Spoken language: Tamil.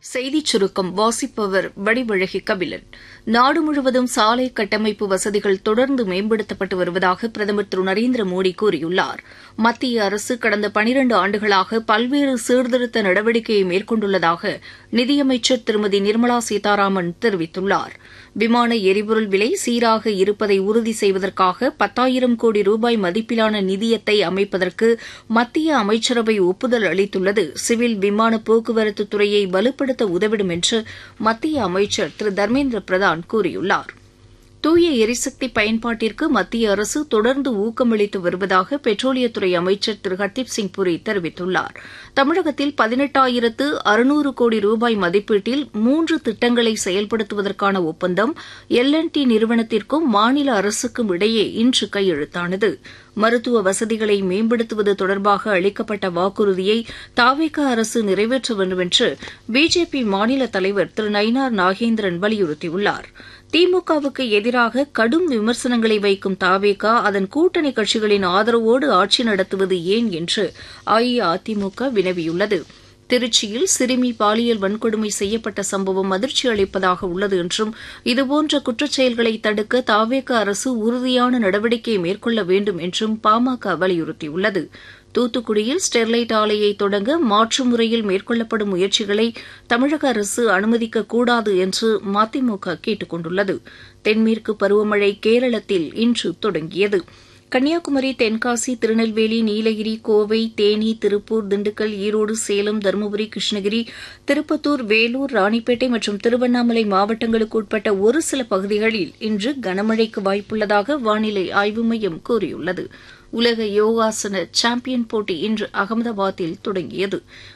செய்திச் சுருக்கம் வாசிப்பவர் வடிவழகி கபிலன் நாடு முழுவதும் சாலை கட்டமைப்பு வசதிகள் தொடர்ந்து மேம்படுத்தப்பட்டு வருவதாக பிரதமர் திரு நரேந்திர மோடி கூறியுள்ளார் மத்திய அரசு கடந்த பனிரண்டு ஆண்டுகளாக பல்வேறு சீர்திருத்த நடவடிக்கையை மேற்கொண்டுள்ளதாக நிதியமைச்சர் திருமதி நிர்மலா சீதாராமன் தெரிவித்துள்ளார் விமான எரிபொருள் விலை சீராக இருப்பதை உறுதி செய்வதற்காக பத்தாயிரம் கோடி ரூபாய் மதிப்பிலான நிதியத்தை அமைப்பதற்கு மத்திய அமைச்சரவை ஒப்புதல் அளித்துள்ளது சிவில் விமான போக்குவரத்து துறையை வலுப்படுத்த உதவிடும் என்று மத்திய அமைச்சர் திரு தர்மேந்திர பிரதான் கூறியுள்ளார் தூய எரிசக்தி பயன்பாட்டிற்கு மத்திய அரசு தொடர்ந்து ஊக்கமளித்து வருவதாக பெட்ரோலியத்துறை அமைச்சர் திரு ஹர்தீப் சிங் புரி தெரிவித்துள்ளார் தமிழகத்தில் பதினெட்டாயிரத்து அறுநூறு கோடி ரூபாய் மதிப்பீட்டில் மூன்று திட்டங்களை செயல்படுத்துவதற்கான ஒப்பந்தம் எல் என் டி நிறுவனத்திற்கும் மாநில அரசுக்கும் இடையே இன்று கையெழுத்தானது மருத்துவ வசதிகளை மேம்படுத்துவது தொடர்பாக அளிக்கப்பட்ட வாக்குறுதியை தாவேக அரசு நிறைவேற்ற வேண்டும் என்று பிஜேபி மாநில தலைவர் திரு நயினார் நாகேந்திரன் வலியுறுத்தியுள்ளார் திமுகவுக்கு எதிராக கடும் விமர்சனங்களை வைக்கும் தாவேகா அதன் கூட்டணி கட்சிகளின் ஆதரவோடு ஆட்சி நடத்துவது ஏன் என்று அஇஅதிமுக வினவியுள்ளது திருச்சியில் சிறுமி பாலியல் வன்கொடுமை செய்யப்பட்ட சம்பவம் அதிர்ச்சி அளிப்பதாக உள்ளது என்றும் இதுபோன்ற குற்றச்செயல்களை தடுக்க தாவேக அரசு உறுதியான நடவடிக்கை மேற்கொள்ள வேண்டும் என்றும் பாமக வலியுறுத்தியுள்ளது தூத்துக்குடியில் ஸ்டெர்லைட் ஆலையை தொடங்க மாற்று முறையில் மேற்கொள்ளப்படும் முயற்சிகளை தமிழக அரசு அனுமதிக்கக்கூடாது என்று மதிமுக கேட்டுக் கொண்டுள்ளது தென்மேற்கு பருவமழை கேரளத்தில் இன்று தொடங்கியது கன்னியாகுமரி தென்காசி திருநெல்வேலி நீலகிரி கோவை தேனி திருப்பூர் திண்டுக்கல் ஈரோடு சேலம் தருமபுரி கிருஷ்ணகிரி திருப்பத்தூர் வேலூர் ராணிப்பேட்டை மற்றும் திருவண்ணாமலை மாவட்டங்களுக்கு உட்பட்ட ஒரு சில பகுதிகளில் இன்று கனமழைக்கு வாய்ப்புள்ளதாக வானிலை ஆய்வு மையம் கூறியுள்ளது உலக யோகாசன சாம்பியன் போட்டி இன்று அகமதாபாத்தில் தொடங்கியது